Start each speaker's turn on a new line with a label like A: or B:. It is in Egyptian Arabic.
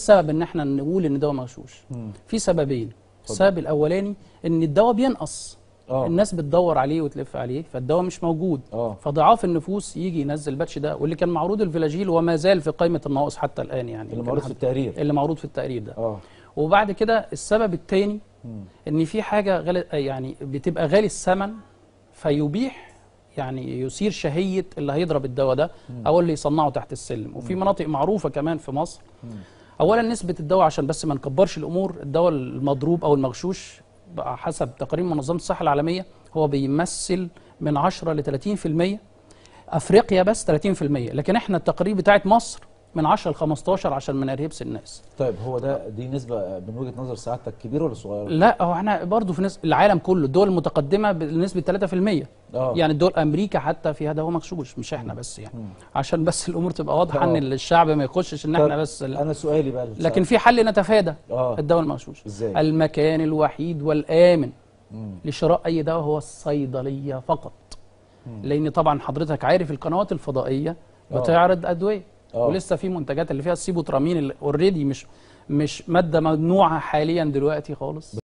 A: السبب ان احنا نقول ان الدواء مغشوش
B: مم.
A: في سببين السبب الاولاني ان الدواء بينقص
B: اه
A: الناس بتدور عليه وتلف عليه فالدواء مش موجود
B: اه
A: فضعاف النفوس يجي ينزل الباتش ده واللي كان معروض الفلاجيل وما زال في قائمه النواقص حتى الان يعني
B: اللي
A: يمكن
B: معروض في
A: حد-
B: التقرير
A: اللي معروض في التقرير ده
B: اه
A: وبعد كده السبب الثاني
B: مم.
A: ان في حاجه غالي يعني بتبقى غالي الثمن فيبيح يعني يثير شهيه اللي هيضرب الدواء ده او اللي يصنعه تحت السلم وفي مناطق معروفه كمان في مصر اولا نسبه الدواء عشان بس ما نكبرش الامور الدواء المضروب او المغشوش بقى حسب تقارير منظمه الصحه العالميه هو بيمثل من 10 ل 30% افريقيا بس 30% لكن احنا التقارير بتاعت مصر من 10 ل 15 عشان ما نرهبش الناس
B: طيب هو ده دي نسبه من وجهه نظر سعادتك كبيره ولا صغيره؟
A: لا هو احنا برضه في نسبة العالم كله الدول المتقدمه بنسبه 3%
B: اه
A: يعني دول امريكا حتى فيها دواء مغشوش مش احنا بس يعني
B: مم.
A: عشان بس الامور تبقى واضحه
B: آه.
A: ان الشعب ما يخشش ان
B: طب
A: احنا بس ال-
B: انا سؤالي بقى
A: لكن في حل نتفادى
B: اه
A: الدواء المغشوش
B: ازاي؟
A: المكان الوحيد والامن
B: مم.
A: لشراء اي دواء هو الصيدليه فقط
B: مم.
A: لان طبعا حضرتك عارف القنوات الفضائيه
B: آه.
A: بتعرض ادويه
B: اه
A: ولسه في منتجات اللي فيها السيبوترامين اللي اوريدي مش مش ماده ممنوعه حاليا دلوقتي خالص